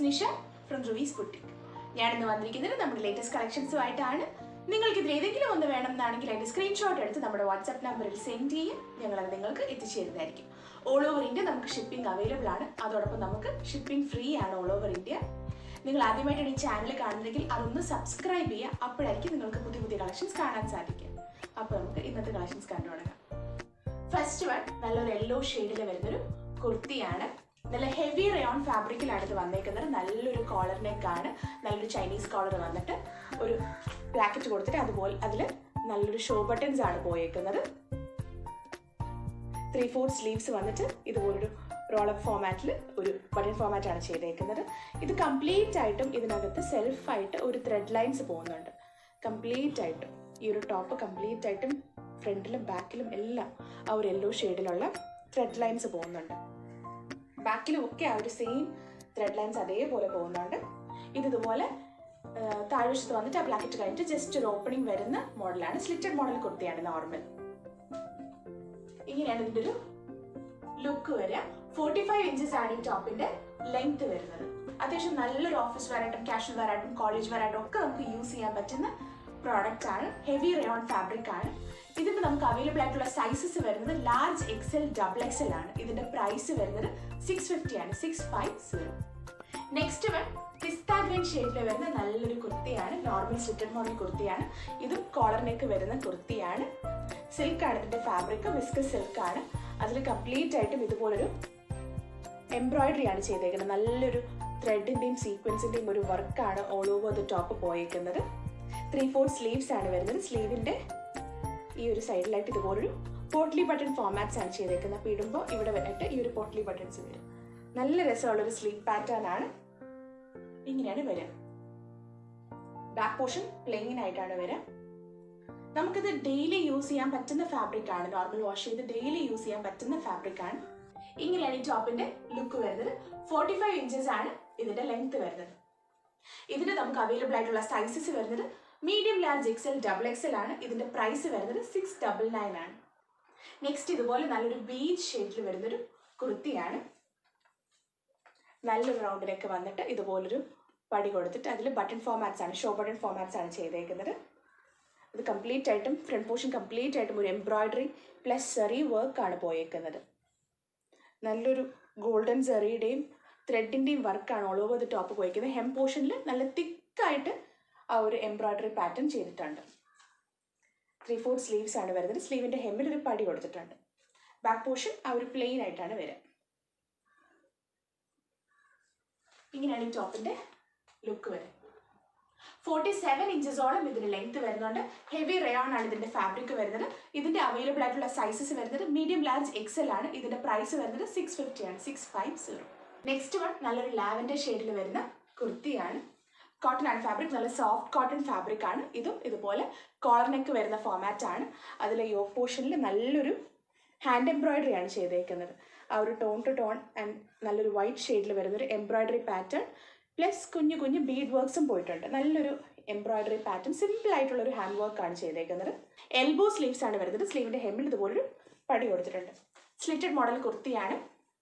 it's Nisha from റുവീസ് boutique ഞാനിന്ന് വന്നിരിക്കുന്നത് നമ്മുടെ ലേറ്റസ്റ്റ് കളക്ഷൻസുമായിട്ടാണ് നിങ്ങൾക്ക് ഇതിൽ ഏതെങ്കിലും ഒന്ന് വേണമെന്നാണെങ്കിൽ അതിന്റെ സ്ക്രീൻഷോട്ട് എടുത്ത് നമ്മുടെ വാട്സാപ്പ് നമ്പറിൽ സെൻഡ് ചെയ്യും ഞങ്ങൾ അത് നിങ്ങൾക്ക് എത്തിച്ചേരുന്നതായിരിക്കും ഓൾ ഓവർ ഇന്ത്യ നമുക്ക് ഷിപ്പിംഗ് അവൈലബിൾ ആണ് അതോടൊപ്പം നമുക്ക് ഷിപ്പിംഗ് ഫ്രീ ആണ് ഓൾ ഓവർ ഇന്ത്യ നിങ്ങൾ ആദ്യമായിട്ടാണ് ഈ ചാനൽ കാണുന്നതെങ്കിൽ അതൊന്ന് സബ്സ്ക്രൈബ് ചെയ്യുക അപ്പോഴായിരിക്കും നിങ്ങൾക്ക് പുതിയ പുതിയ കളക്ഷൻസ് കാണാൻ സാധിക്കുക അപ്പോൾ നമുക്ക് ഇന്നത്തെ കളക്ഷൻസ് കണ്ടു തുടങ്ങാം ഫസ്റ്റ് വൺ നല്ലൊരു യെല്ലോ ഷെയ്ഡിൽ വരുന്നൊരു കുർത്തിയാണ് നല്ല ഹെവി റയോൺ ഫാബ്രിക്കിലാണ് ഇത് വന്നേക്കുന്നത് നല്ലൊരു കോളർ നെക്ക് ആണ് നല്ലൊരു ചൈനീസ് കോളർ വന്നിട്ട് ഒരു ബ്ലാക്കറ്റ് കൊടുത്തിട്ട് അതുപോലെ അതിൽ നല്ലൊരു ഷോ ബട്ടൺസ് ആണ് പോയേക്കുന്നത് ത്രീ ഫോർ സ്ലീവ്സ് വന്നിട്ട് ഇതുപോലൊരു റോളപ്പ് ഫോമാറ്റിൽ ഒരു ബട്ടൺ ഫോമാറ്റ് ആണ് ചെയ്തേക്കുന്നത് ഇത് കംപ്ലീറ്റ് ആയിട്ടും ഇതിനകത്ത് സെൽഫായിട്ട് ഒരു ത്രെഡ് ലൈൻസ് പോകുന്നുണ്ട് കംപ്ലീറ്റ് ആയിട്ടും ഈ ഒരു ടോപ്പ് കംപ്ലീറ്റ് ആയിട്ടും ഫ്രണ്ടിലും ബാക്കിലും എല്ലാം ആ ഒരു യെല്ലോ ഷെയ്ഡിലുള്ള ത്രെഡ് ലൈൻസ് പോകുന്നുണ്ട് ബാക്കിലും ഒക്കെ ആ ഒരു സെയിം ത്രെഡ് ലൈൻസ് അതേപോലെ പോകുന്നുണ്ട് ഇത് ഇതുപോലെ താഴ്വശത്ത് വന്നിട്ട് ആ ബ്ലാക്കറ്റ് കഴിഞ്ഞിട്ട് ജസ്റ്റ് ഒരു ഓപ്പണിംഗ് വരുന്ന മോഡലാണ് സ്ലിറ്റഡ് മോഡൽ കുർത്തിയാണ് നോർമൽ ഇങ്ങനെയാണ് ഇതിന്റെ ഒരു ലുക്ക് വരിക ഫോർട്ടി ഫൈവ് ഇഞ്ചസ് ആണ് ഈ ടോപ്പിന്റെ ലെങ്ത് വരുന്നത് അത്യാവശ്യം നല്ലൊരു ഓഫീസ് വെയറായിട്ടും കാഷ്വൽ വെയറായിട്ടും കോളേജ് വെയറായിട്ടും ഒക്കെ നമുക്ക് യൂസ് ചെയ്യാൻ പറ്റുന്ന പ്രോഡക്റ്റ് ആണ് ഹെവി റയോൺ ഫാബ്രിക് ആണ് ഇതിപ്പോൾ നമുക്ക് അവൈലബിൾ ആയിട്ടുള്ള സൈസസ് വരുന്നത് ലാർജ് എക്സൽ ഡബിൾ എക്സൽ ആണ് ഇതിന്റെ പ്രൈസ് വരുന്നത് സിക്സ് ഫിഫ്റ്റി ആണ് six five zero next one പിസ്ത ഗ്രീൻ ഷെയ്ഡിൽ വരുന്ന നല്ലൊരു കുർത്തിയാണ് നോർമൽ സ്ലിറ്റഡ് മോഡൽ കുർത്തിയാണ് ഇതും കോളർ നെക്ക് വരുന്ന കുർത്തിയാണ് സിൽക്ക് ആണ് ഇതിന്റെ ഫാബ്രിക് വിസ്കസ് സിൽക്ക് ആണ് അതിൽ കംപ്ലീറ്റ് ആയിട്ടും ഇതുപോലൊരു എംബ്രോയിഡറി ആണ് ചെയ്തേക്കുന്നത് നല്ലൊരു ത്രെഡിന്റെയും സീക്വൻസിന്റെയും ഒരു വർക്കാണ് ഓൾ ഓവർ ദ ടോപ്പ് പോയേക്കുന്നത് ത്രീ ഫോർ സ്ലീവ്സ് ആണ് വരുന്നത് സ്ലീവിന്റെ ഈ ഒരു സൈഡിലായിട്ട് ഇതുപോലൊരു പോട്ട്ലി ബട്ടൺ ഫോമാറ്റ്സ് ആണ് ചെയ്തേക്കുന്നത് അപ്പോൾ ഇടുമ്പോൾ ഇവിടെ വന്നിട്ട് ഈ ഒരു പോട്ട്ലി ബട്ടൺസ് വരും നല്ല രസമുള്ള ഒരു സ്ലീവ് പാറ്റേൺ ആണ് ഇങ്ങനെയാണ് വരിക ബാക്ക് പോർഷൻ പ്ലെയിൻ ആയിട്ടാണ് വരിക നമുക്കിത് ഡെയിലി യൂസ് ചെയ്യാൻ പറ്റുന്ന ഫാബ്രിക് ആണ് നോർമൽ വാഷ് ചെയ്ത് ഡെയിലി യൂസ് ചെയ്യാൻ പറ്റുന്ന ഫാബ്രിക് ആണ് ഇങ്ങനെയാണ് ഈ ടോപ്പിന്റെ ലുക്ക് വരുന്നത് ഫോർട്ടി ഫൈവ് ഇഞ്ചസ് ആണ് ഇതിന്റെ ലെങ്ത് വരുന്നത് ഇതിന് നമുക്ക് അവൈലബിൾ ആയിട്ടുള്ള സൈസസ് വരുന്നത് medium large XL double XL ആണ് ഇതിന്റെ പ്രൈസ് വരുന്നത് സിക്സ് ഡബിൾ നയൻ ആണ് നെക്സ്റ്റ് ഇതുപോലെ നല്ലൊരു ബീച്ച് ഷെയ്ഡിൽ വരുന്നൊരു കുർത്തിയാണ് നല്ലൊരു റൗണ്ടിനൊക്കെ വന്നിട്ട് ഇതുപോലൊരു പടി കൊടുത്തിട്ട് അതിൽ ബട്ടൺ ഫോമാറ്റ്സ് ആണ് ഷോ ബട്ടൺ ഫോമാറ്റ്സ് ആണ് ചെയ്തേക്കുന്നത് ഇത് കംപ്ലീറ്റ് ആയിട്ടും ഫ്രണ്ട് പോർഷൻ കംപ്ലീറ്റ് ആയിട്ടും ഒരു എംബ്രോയിഡറി പ്ലസ് സെറി വർക്കാണ് പോയേക്കുന്നത് നല്ലൊരു ഗോൾഡൻ സെറിയുടെയും ത്രെഡിൻ്റെയും വർക്കാണ് ഓൾ ഓവർ ദി ടോപ്പ് പോയിരിക്കുന്നത് ഹെം പോർഷനിൽ നല്ല തിക്കായിട്ട് ആ ഒരു എംബ്രോയിഡറി പാറ്റേൺ ചെയ്തിട്ടുണ്ട് ത്രീ ഫോർ സ്ലീവ്സ് ആണ് വരുന്നത് സ്ലീവിൻ്റെ ഹെമ്മിൽ ഒരു പടി കൊടുത്തിട്ടുണ്ട് ബാക്ക് പോർഷൻ ആ ഒരു പ്ലെയിൻ ആയിട്ടാണ് വരിക ഇങ്ങനെയാണ് ഈ ടോപ്പിൻ്റെ ലുക്ക് വരിക ഫോർട്ടി സെവൻ ഇഞ്ചസോളം ഇതിന് ലെങ്ത് വരുന്നുണ്ട് ഹെവി റയോൺ ആണ് ഇതിന്റെ ഫാബ്രിക് വരുന്നത് ഇതിന്റെ അവൈലബിൾ ആയിട്ടുള്ള സൈസസ് വരുന്നത് മീഡിയം ലാർജ് എക്സൽ ആണ് ഇതിന്റെ പ്രൈസ് വരുന്നത് സിക്സ് ഫിഫ്റ്റി ആണ് six five zero next one നല്ലൊരു ലാവൻഡർ ഷെയ്ഡിൽ വരുന്ന കുർത്തിയാണ് കോട്ടൺ ആണ് ഫാബ്രിക് നല്ല സോഫ്റ്റ് കോട്ടൺ ഫാബ്രിക് ആണ് ഇതും ഇതുപോലെ കോളർ നെക്ക് വരുന്ന ഫോമാറ്റ് ആണ് അതിലെ യോക്ക് പോർഷനിൽ നല്ലൊരു ഹാൻഡ് എംബ്രോയിഡറി ആണ് ചെയ്തേക്കുന്നത് ആ ഒരു ടോൺ ടു ടോൺ ആൻഡ് നല്ലൊരു വൈറ്റ് ഷെയ്ഡിൽ വരുന്നൊരു എംബ്രോയിഡറി പാറ്റേൺ പ്ലസ് കുഞ്ഞു കുഞ്ഞു ബീഡ് വർക്ക്സും പോയിട്ടുണ്ട് നല്ലൊരു എംബ്രോയിഡറി പാറ്റേൺ സിമ്പിൾ ആയിട്ടുള്ള ഒരു ഹാൻഡ് വർക്ക് ആണ് ചെയ്തേക്കുന്നത് എൽബോ സ്ലീവ്സ് ആണ് വരുന്നത് സ്ലീവിന്റെ ഹെമ്മിൽ ഇതുപോലൊരു പടി കൊടുത്തിട്ടുണ്ട് സ്ലിറ്റഡ് മോഡൽ കുർത്തിയാണ്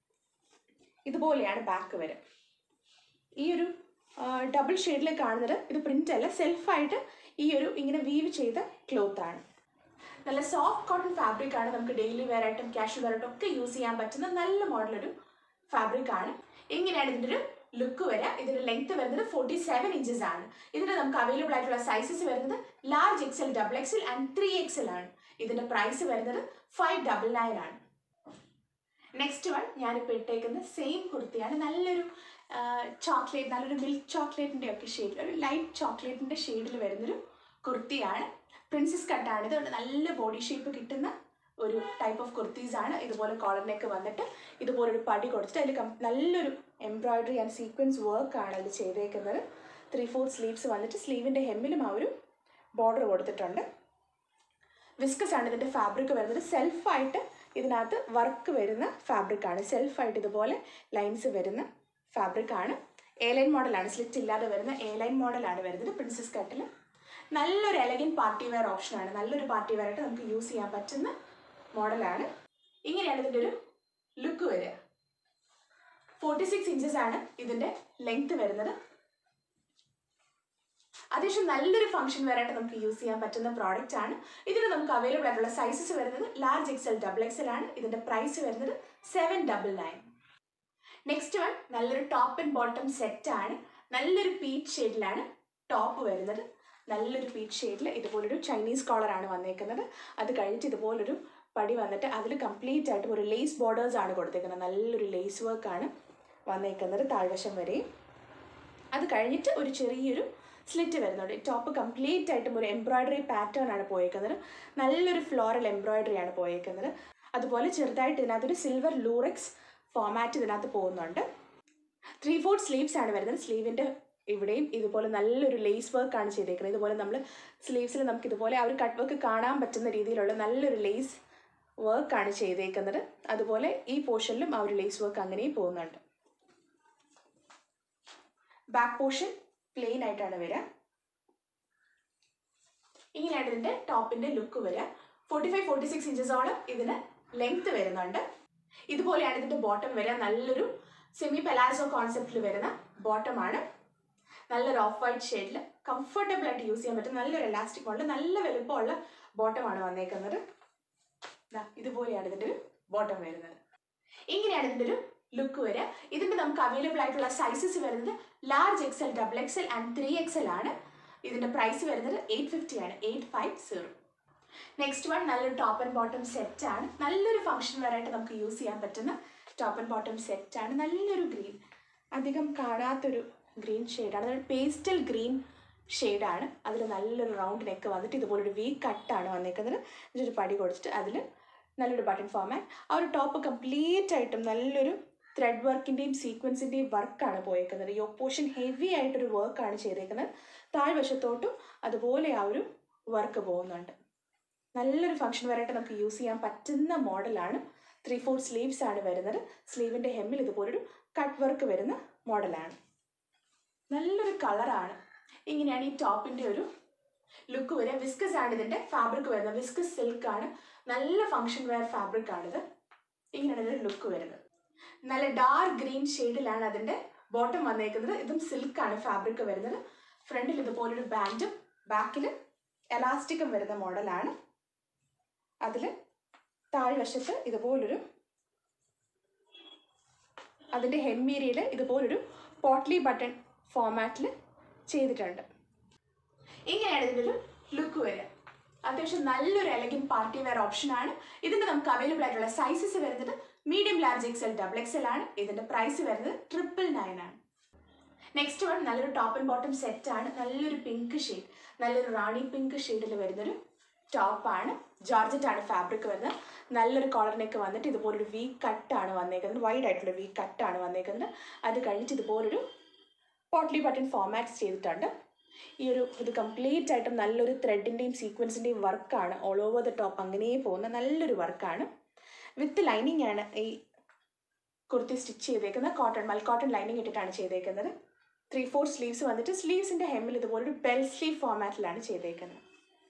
ഇതുപോലെയാണ് ബാക്ക് വരെ ഈ ഒരു ഡബിൾ ഷെയ്ഡിൽ കാണുന്നത് ഇത് പ്രിന്റ് അല്ല സെൽഫായിട്ട് ഈ ഒരു ഇങ്ങനെ വീവ് ചെയ്ത ക്ലോത്ത് ആണ് നല്ല സോഫ്റ്റ് കോട്ടൺ ഫാബ്രിക് ആണ് നമുക്ക് ഡെയിലി വെയർ ആയിട്ടും ക്യാഷ്വൽ വെയർ ആയിട്ടും ഒക്കെ യൂസ് ചെയ്യാൻ പറ്റുന്ന നല്ല മോഡലൊരു ഫാബ്രിക് ആണ് ഇങ്ങനെയാണ് ഇതിൻ്റെ ഒരു ലുക്ക് വരിക ഇതിന്റെ ലെങ്ത് വരുന്നത് ഫോർട്ടി സെവൻ ഇഞ്ചസ് ആണ് ഇതിന് നമുക്ക് അവൈലബിൾ ആയിട്ടുള്ള സൈസസ് വരുന്നത് large XL double XL and three XL ആണ് ഇതിന്റെ പ്രൈസ് വരുന്നത് ഫൈവ് ഡബിൾ നയൻ ആണ് നെക്സ്റ്റ് വൺ ഞാനിപ്പോൾ ഇട്ടേക്കുന്ന സെയിം കുർത്തിയാണ് നല്ലൊരു ചോക്ലേറ്റ് നല്ലൊരു മിൽക്ക് ചോക്ലേറ്റിൻ്റെ ഒക്കെ ഷെയ്ഡിൽ ഒരു ലൈറ്റ് ചോക്ലേറ്റിൻ്റെ ഷെയ്ഡിൽ വരുന്നൊരു കുർത്തിയാണ് പ്രിൻസസ് കട്ടാണ് ഇത് നല്ല ബോഡി ഷേപ്പ് കിട്ടുന്ന ഒരു ടൈപ്പ് ഓഫ് കുർത്തീസ് ആണ് ഇതുപോലെ കോളർ നെക്ക് വന്നിട്ട് ഇതുപോലെ ഒരു പടി കൊടുത്തിട്ട് അതിൽ നല്ലൊരു എംബ്രോയിഡറി ആൻഡ് സീക്വൻസ് വർക്ക് ആണ് അതിൽ ചെയ്തേക്കുന്നത് ത്രീ ഫോർ സ്ലീവ്സ് വന്നിട്ട് സ്ലീവിൻ്റെ ഹെമ്മിലും ആ ഒരു ബോർഡർ കൊടുത്തിട്ടുണ്ട് വിസ്കസ് ആണ് ഇതിൻ്റെ ഫാബ്രിക് വരുന്നത് സെൽഫായിട്ട് ഇതിനകത്ത് വർക്ക് വരുന്ന ഫാബ്രിക് ആണ് സെൽഫായിട്ട് ഇതുപോലെ ലൈൻസ് വരുന്ന ഫാബ്രിക് ആണ് എ ലൈൻ മോഡലാണ് സ്ലിറ്റ് ഇല്ലാതെ വരുന്ന എ ലൈൻ മോഡലാണ് വരുന്നത് പ്രിൻസസ് കട്ടിൽ നല്ലൊരു എലഗൻ പാർട്ടി വെയർ ഓപ്ഷനാണ് നല്ലൊരു പാർട്ടി വെയർ ആയിട്ട് നമുക്ക് യൂസ് ചെയ്യാൻ പറ്റുന്ന മോഡലാണ് ഇങ്ങനെയാണ് ഇതിൻ്റെ ഒരു ലുക്ക് വരിക ഫോർട്ടി സിക്സ് ഇഞ്ചസ് ആണ് ഇതിന്റെ ലെങ്ത് വരുന്നത് അത്യാവശ്യം നല്ലൊരു ഫംഗ്ഷൻ വരായിട്ട് നമുക്ക് യൂസ് ചെയ്യാൻ പറ്റുന്ന പ്രോഡക്റ്റ് ആണ് ഇതിന് നമുക്ക് അവൈലബിൾ ആയിട്ടുള്ള സൈസസ് വരുന്നത് ലാർജ് എക്സൽ ഡബിൾ എക്സൽ ആണ് ഇതിന്റെ പ്രൈസ് വരുന്നത് seven double nine next one നല്ലൊരു ടോപ്പ് ആൻഡ് ബോട്ടം സെറ്റ് ആണ് നല്ലൊരു പീച്ച് ഷെയ്ഡിലാണ് ടോപ്പ് വരുന്നത് നല്ലൊരു പീച്ച് ഷെയ്ഡിൽ ഇതുപോലൊരു ചൈനീസ് കോളർ ആണ് വന്നേക്കുന്നത് അത് കഴിഞ്ഞിട്ട് ഇതുപോലൊരു പടി വന്നിട്ട് അതിൽ കംപ്ലീറ്റ് ആയിട്ട് ഒരു ലേസ് ബോർഡേഴ്സ് ആണ് കൊടുത്തേക്കുന്നത് നല്ലൊരു ലേസ് വർക്ക് ആണ് വന്നേക്കുന്നത് താഴ്വശം വരെയും അത് കഴിഞ്ഞിട്ട് ഒരു ചെറിയൊരു സ്ലിറ്റ് വരുന്നുണ്ട് ടോപ്പ് കംപ്ലീറ്റ് ആയിട്ടും ഒരു എംബ്രോയ്ഡറി പാറ്റേൺ ആണ് പോയേക്കുന്നത് നല്ലൊരു ഫ്ലോറൽ എംബ്രോയ്ഡറി ആണ് പോയേക്കുന്നത് അതുപോലെ ചെറുതായിട്ട് ഇതിനകത്തൊരു സിൽവർ ലൂറക്സ് ഫോമാറ്റ് ഇതിനകത്ത് പോകുന്നുണ്ട് ത്രീ ഫോർത്ത് സ്ലീവ്സ് ആണ് വരുന്നത് സ്ലീവിൻ്റെ ഇവിടെയും ഇതുപോലെ നല്ലൊരു ലേസ് വർക്ക് ആണ് ചെയ്തേക്കുന്നത് ഇതുപോലെ നമ്മൾ സ്ലീവ്സിൽ നമുക്ക് ഇതുപോലെ ആ ഒരു കട്ട് വർക്ക് കാണാൻ പറ്റുന്ന രീതിയിലുള്ള നല്ലൊരു ലേസ് വർക്കാണ് ചെയ്തേക്കുന്നത് അതുപോലെ ഈ പോർഷനിലും ആ ഒരു ലേസ് വർക്ക് അങ്ങനെയും പോകുന്നുണ്ട് ബാക്ക് പോർഷൻ പ്ലെയിൻ ആയിട്ടാണ് വരിക ഇങ്ങനെയാണ് ഇതിന്റെ ടോപ്പിന്റെ ലുക്ക് വരിക ഫോർട്ടി ഫൈവ് ഫോർട്ടി സിക്സ് ഇഞ്ചസോളം ഇതിന് ലെങ്ത് വരുന്നുണ്ട് ഇതുപോലെയാണ് ഇതിന്റെ ബോട്ടം വരിക നല്ലൊരു സെമി പെലാസോ കോൺസെപ്റ്റിൽ വരുന്ന ബോട്ടമാണ് നല്ലൊരു ഓഫ് വൈറ്റ് ഷെയ്ഡിൽ കംഫർട്ടബിൾ ആയിട്ട് യൂസ് ചെയ്യാൻ പറ്റും നല്ലൊരു എലാസ്റ്റിക് ഉണ്ട് നല്ല വലുപ്പമുള്ള ബോട്ടമാണ് വന്നേക്കുന്നത് ദാ ഇതുപോലെയാണ് ഇതിന്റെ ഒരു ബോട്ടം വരുന്നത് ഇങ്ങനെയാണ് ഇതിന്റെ ഒരു ലുക്ക് വരിക ഇതിന്റെ നമുക്ക് അവൈലബിൾ ആയിട്ടുള്ള സൈസസ് വരുന്നത് large XL double XL and three XL ആണ് ഇതിന്റെ പ്രൈസ് വരുന്നത് എയ്റ്റ് ഫിഫ്റ്റി ആണ് eight five zero next one നല്ലൊരു ടോപ്പ് ആൻഡ് ബോട്ടം സെറ്റ് ആണ് നല്ലൊരു ഫംഗ്ഷൻ വരായിട്ട് നമുക്ക് യൂസ് ചെയ്യാൻ പറ്റുന്ന ടോപ്പ് ആൻഡ് ബോട്ടം സെറ്റ് ആണ് നല്ലൊരു ഗ്രീൻ അധികം കാണാത്തൊരു ഗ്രീൻ ഷെയ്ഡാണ് അതൊരു പേസ്റ്റൽ ഗ്രീൻ ഷെയ്ഡാണ് അതിൽ നല്ലൊരു റൗണ്ട് നെക്ക് വന്നിട്ട് ഇതുപോലൊരു വി കട്ടാണ് വന്നേക്കുന്നത് ഇതിലൊരു പടി കൊടുത്തിട്ട് അതിൽ നല്ലൊരു ബട്ടൺ ഫോമാറ്റ് ആ ഒരു ടോപ്പ് കംപ്ലീറ്റ് ആയിട്ടും നല്ലൊരു ത്രെഡ് വർക്കിൻ്റെയും സീക്വൻസിൻ്റെയും വർക്കാണ് പോയേക്കുന്നത് യോ പോർഷൻ ഹെവി ആയിട്ടൊരു വർക്കാണ് ചെയ്തേക്കുന്നത് താഴ്വശത്തോട്ടും അതുപോലെ ആ ഒരു വർക്ക് പോകുന്നുണ്ട് നല്ലൊരു ഫംഗ്ഷൻ വരായിട്ട് നമുക്ക് യൂസ് ചെയ്യാൻ പറ്റുന്ന മോഡലാണ് ത്രീ ഫോർ സ്ലീവ്സ് ആണ് വരുന്നത് സ്ലീവിൻ്റെ ഹെമ്മിൽ ഇതുപോലൊരു കട്ട് വർക്ക് വരുന്ന മോഡലാണ് നല്ലൊരു കളറാണ് ഇങ്ങനെയാണ് ഈ ടോപ്പിൻ്റെ ഒരു ലുക്ക് വരിക വിസ്കസ് ആണ് ഇതിൻ്റെ ഫാബ്രിക് വരുന്നത് വിസ്കസ് സിൽക്ക് ആണ് നല്ല ഫംഗ്ഷൻ വെയർ ഫാബ്രിക് ആണിത് ഇങ്ങനെയാണ് ഇതിൻ്റെ ലുക്ക് വരുന്നത് നല്ല ഡാർക്ക് ഗ്രീൻ ഷെയ്ഡിലാണ് അതിൻ്റെ ബോട്ടം വന്നേക്കുന്നത് ഇതും സിൽക്കാണ് ഫാബ്രിക് വരുന്നത് ഫ്രണ്ടിൽ ഇതുപോലൊരു ബാൻഡും ബാക്കിൽ എലാസ്റ്റിക്കും വരുന്ന മോഡലാണ് അതിൽ താഴ്വശത്ത് ഇതുപോലൊരു അതിൻ്റെ ഹെമ്മീരിയിൽ ഇതുപോലൊരു പോട്ട്ലി ബട്ടൺ ഫോമാറ്റിൽ ചെയ്തിട്ടുണ്ട് ഇങ്ങനെയാണ് ഇതിൻ്റെ ഒരു ലുക്ക് വരിക അത്യാവശ്യം നല്ലൊരു എലഗൻ പാർട്ടി വെയർ ഓപ്ഷനാണ് ഇതിൻ്റെ നമുക്ക് അവൈലബിൾ ആയിട്ടുള്ള സൈസസ് വരുന്നത് medium large XL double XL ആണ് ഇതിൻ്റെ പ്രൈസ് വരുന്നത് ട്രിപ്പിൾ നയൻ ആണ് നെക്സ്റ്റ് വൺ നല്ലൊരു ടോപ്പ് ആൻഡ് ബോട്ടം സെറ്റ് ആണ് നല്ലൊരു പിങ്ക് ഷെയ്ഡ് നല്ലൊരു റാണി പിങ്ക് ഷെയ്ഡിൽ വരുന്നൊരു ടോപ്പാണ് ജോർജറ്റ് ആണ് ഫാബ്രിക് വരുന്നത് നല്ലൊരു കോളർ നെക്ക് വന്നിട്ട് ഇതുപോലൊരു വി കട്ടാണ് വന്നേക്കുന്നത് വൈഡ് ആയിട്ടുള്ള വി കട്ടാണ് വന്നേക്കുന്നത് അത് കഴിഞ്ഞിട്ട് ഇതുപോലൊരു പോട്ട്ലി ബട്ടൺ ഫോമാറ്റ്സ് ചെയ്തിട്ടുണ്ട് ഈ ഒരു ഇത് കംപ്ലീറ്റ് ആയിട്ടും നല്ലൊരു ത്രെഡിൻ്റെയും സീക്വൻസിൻ്റെയും വർക്കാണ് ഓൾ ഓവർ ദ ടോപ്പ് അങ്ങനെ പോകുന്ന നല്ലൊരു വർക്കാണ് വിത്ത് ലൈനിങ് ആണ് ഈ കുർത്തി സ്റ്റിച്ച് ചെയ്തേക്കുന്നത് കോട്ടൺ മൽ കോട്ടൺ ലൈനിങ് ഇട്ടിട്ടാണ് ചെയ്തേക്കുന്നത് ത്രീ ഫോർ സ്ലീവ്സ് വന്നിട്ട് സ്ലീവ്സിൻ്റെ ഹെമ്മിൽ ഇതുപോലൊരു ബെൽ സ്ലീവ് ഫോമാറ്റിലാണ് ചെയ്തേക്കുന്നത്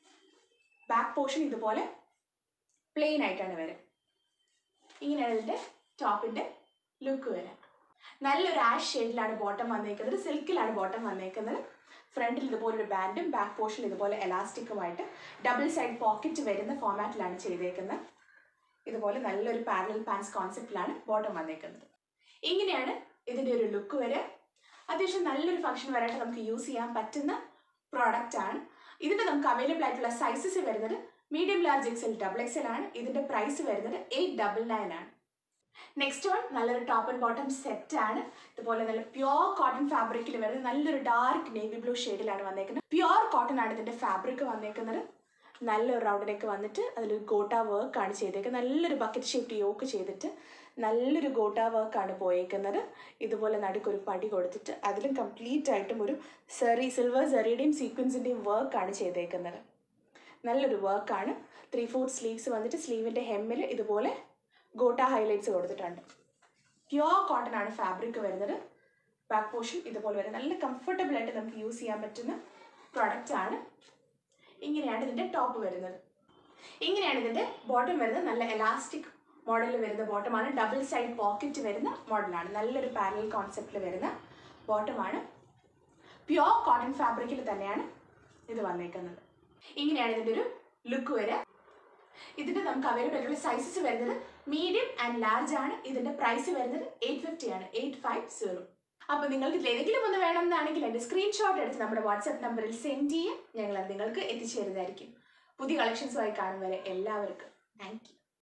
ബാക്ക് പോർഷൻ ഇതുപോലെ പ്ലെയിൻ ആയിട്ടാണ് വരിക ഇങ്ങനെയാണ് ഇതിൻ്റെ ടോപ്പിൻ്റെ ലുക്ക് വരിക നല്ലൊരു ആഷ് ഷെയ്ഡിലാണ് ബോട്ടം വന്നേക്കുന്നത് സിൽക്കിലാണ് ബോട്ടം വന്നേക്കുന്നത് ഫ്രണ്ടിൽ ഇതുപോലൊരു ബാൻഡും ബാക്ക് പോർഷൻ ഇതുപോലെ എലാസ്റ്റിക്കുമായിട്ട് ഡബിൾ സൈഡ് പോക്കറ്റ് വരുന്ന ഫോമാറ്റിലാണ് ചെയ്തേക്കുന്നത് ഇതുപോലെ നല്ലൊരു പാരലൽ പാൻസ് കോൺസെപ്റ്റിലാണ് ബോട്ടം വന്നേക്കുന്നത് ഇങ്ങനെയാണ് ഇതിൻ്റെ ഒരു ലുക്ക് വരെ അത്യാവശ്യം നല്ലൊരു ഫംഗ്ഷൻ വരായിട്ട് നമുക്ക് യൂസ് ചെയ്യാൻ പറ്റുന്ന പ്രോഡക്റ്റ് ആണ് ഇതിൻ്റെ നമുക്ക് അവൈലബിൾ ആയിട്ടുള്ള സൈസസ് വരുന്നത് medium large XL double XL ആണ് ഇതിൻ്റെ പ്രൈസ് വരുന്നത് എയ്റ്റ് ഡബിൾ നയൻ ആണ് നെക്സ്റ്റ് വൺ നല്ലൊരു ടോപ്പ് ആൻഡ് ബോട്ടം സെറ്റ് ആണ് ഇതുപോലെ നല്ല പ്യോർ കോട്ടൺ ഫാബ്രിക്കിൽ വരുന്നത് നല്ലൊരു ഡാർക്ക് നേവി ബ്ലൂ ഷെയ്ഡിലാണ് വന്നേക്കുന്നത് പ്യോർ കോട്ടൺ ആണ് ഇതിന്റെ ഫാബ്രിക് വന്നേക്കുന്നത് നല്ലൊരു റൗണ്ടിനൊക്കെ വന്നിട്ട് അതിലൊരു ഗോട്ട വർക്ക് ആണ് ചെയ്തേക്കുന്നത് നല്ലൊരു ബക്കറ്റ് ഷേപ്ഡ് യോക്ക് ചെയ്തിട്ട് നല്ലൊരു ഗോട്ട വർക്ക് ആണ് പോയേക്കുന്നത് ഇതുപോലെ നടുക്കൊരു പടി കൊടുത്തിട്ട് അതിലും കംപ്ലീറ്റ് ആയിട്ടും ഒരു സെറി സിൽവർ സെറിയുടെയും സീക്വൻസിൻ്റെയും വർക്കാണ് ചെയ്തേക്കുന്നത് നല്ലൊരു വർക്കാണ് ത്രീ ഫോർത്ത് സ്ലീവ്സ് വന്നിട്ട് സ്ലീവിൻ്റെ ഹെമ്മിൽ ഇതുപോലെ ഗോട്ട ഹൈലൈറ്റ്സ് കൊടുത്തിട്ടുണ്ട് പ്യോർ കോട്ടൺ ആണ് ഫാബ്രിക് വരുന്നത് ബാക്ക് പോർഷൻ ഇതുപോലെ വരും നല്ല കംഫർട്ടബിൾ ആയിട്ട് നമുക്ക് യൂസ് ചെയ്യാൻ പറ്റുന്ന പ്രൊഡക്റ്റ് ആണ് ഇങ്ങനെയാണ് ഇതിൻ്റെ ടോപ്പ് വരുന്നത് ഇങ്ങനെയാണ് ഇതിൻ്റെ ബോട്ടം വരുന്നത് നല്ല എലാസ്റ്റിക് മോഡലിൽ വരുന്ന ബോട്ടമാണ് ഡബിൾ സൈഡ് പോക്കറ്റ് വരുന്ന മോഡലാണ് നല്ലൊരു പാരൽ കോൺസെപ്റ്റിൽ വരുന്ന ബോട്ടമാണ് പ്യോർ കോട്ടൺ ഫാബ്രിക്കിൽ തന്നെയാണ് ഇത് വന്നേക്കുന്നത് ഇങ്ങനെയാണ് ഇതിൻ്റെ ഒരു ലുക്ക് വരിക ഇതിന്റെ നമുക്ക് അവൈലബിൾ ആയിട്ടുള്ള സൈസസ് വരുന്നത് മീഡിയം ആൻഡ് ലാർജ് ആണ് ഇതിന്റെ പ്രൈസ് വരുന്നത് എയ്റ്റ് ഫിഫ്റ്റി ആണ് എയ്റ്റ് ഫൈവ് സീറോ അപ്പൊ നിങ്ങൾക്ക് ഇതിൽ ഏതെങ്കിലും ഒന്ന് വേണമെന്നാണെങ്കിൽ എന്റെ സ്ക്രീൻഷോട്ട് എടുത്ത് നമ്മുടെ വാട്സ്ആപ്പ് നമ്പറിൽ സെൻഡ് ചെയ്യാം ഞങ്ങൾ അത് നിങ്ങൾക്ക് എത്തിച്ചേരുന്നതായിരിക്കും പുതിയ കളക്ഷൻസുമായി കാണും വരെ എല്ലാവർക്കും താങ്ക് യു